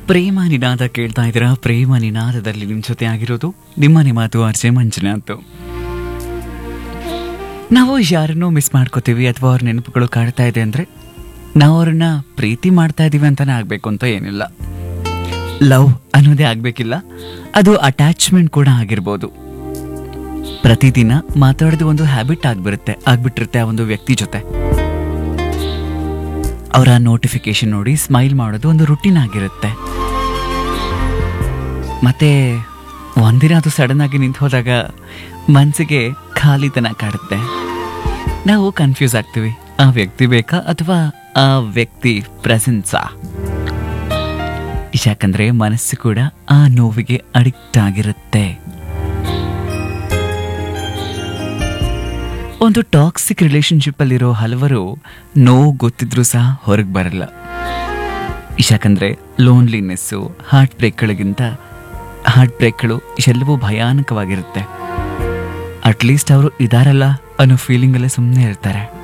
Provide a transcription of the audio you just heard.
ಪ್ರೇಮ ನಿನಾದ ಕೇಳ್ತಾ ಇದ್ದೀರಾ ಪ್ರೇಮ ನಿನಾದದಲ್ಲಿ ನಿಮ್ಮ ಜೊತೆ ಆಗಿರೋದು ನಿಮ್ಮನೆ ಮಾತು ಆರ್ಜೆ ಮಂಜುನಾಥ್ ನಾವು ಯಾರನ್ನೂ ಮಿಸ್ ಮಾಡ್ಕೋತೀವಿ ಅಥವಾ ಅವ್ರ ನೆನಪುಗಳು ಕಾಡ್ತಾ ಇದೆ ಅಂದ್ರೆ ನಾವು ಅವ್ರನ್ನ ಪ್ರೀತಿ ಮಾಡ್ತಾ ಇದೀವಿ ಅಂತಾನೆ ಆಗ್ಬೇಕು ಅಂತ ಏನಿಲ್ಲ ಲವ್ ಅನ್ನೋದೇ ಆಗ್ಬೇಕಿಲ್ಲ ಅದು ಅಟ್ಯಾಚ್ಮೆಂಟ್ ಕೂಡ ಆಗಿರ್ಬೋದು ಪ್ರತಿದಿನ ಮಾತಾಡೋದು ಒಂದು ಹ್ಯಾಬಿಟ್ ಆಗ್ಬಿರುತ್ತೆ ಆಗ್ಬಿಟ್ಟಿರುತ್ತೆ ಆ ಒಂದು ವ್ಯಕ್ತಿ ಜೊತೆ ಅವರ ನೋಟಿಫಿಕೇಶನ್ ನೋಡಿ ಸ್ಮೈಲ್ ಮಾಡೋದು ಒಂದು ರುಟೀನ್ ಆಗಿರುತ್ತೆ ಮತ್ತೆ ಒಂದಿನ ಅದು ಸಡನ್ ಆಗಿ ನಿಂತು ಹೋದಾಗ ಮನಸ್ಸಿಗೆ ಖಾಲಿತನ ಕಾಡುತ್ತೆ ನಾವು ಕನ್ಫ್ಯೂಸ್ ಆಗ್ತೀವಿ ಆ ವ್ಯಕ್ತಿ ಬೇಕಾ ಅಥವಾ ಆ ವ್ಯಕ್ತಿ ಪ್ರೆಸೆನ್ಸಾ ಯಾಕಂದ್ರೆ ಮನಸ್ಸು ಕೂಡ ಆ ನೋವಿಗೆ ಅಡಿಕ್ಟ್ ಆಗಿರುತ್ತೆ ಒಂದು ಟಾಕ್ಸಿಕ್ ರಿಲೇಶನ್ಶಿಪ್ ಅಲ್ಲಿರೋ ಹಲವರು ನೋವು ಗೊತ್ತಿದ್ರೂ ಸಹ ಹೊರಗೆ ಬರಲ್ಲ ಯಾಕಂದ್ರೆ ಲೋನ್ಲಿನೆಸ್ಸು ಹಾರ್ಟ್ ಬ್ರೇಕ್ಗಳಿಗಿಂತ ಹಾರ್ಟ್ ಬ್ರೇಕ್ಗಳು ಎಲ್ಲವೂ ಭಯಾನಕವಾಗಿರುತ್ತೆ ಅಟ್ಲೀಸ್ಟ್ ಅವರು ಇದಾರಲ್ಲ ಅನ್ನೋ ಫೀಲಿಂಗಲ್ಲೇ ಸುಮ್ಮನೆ ಇರ್ತಾರೆ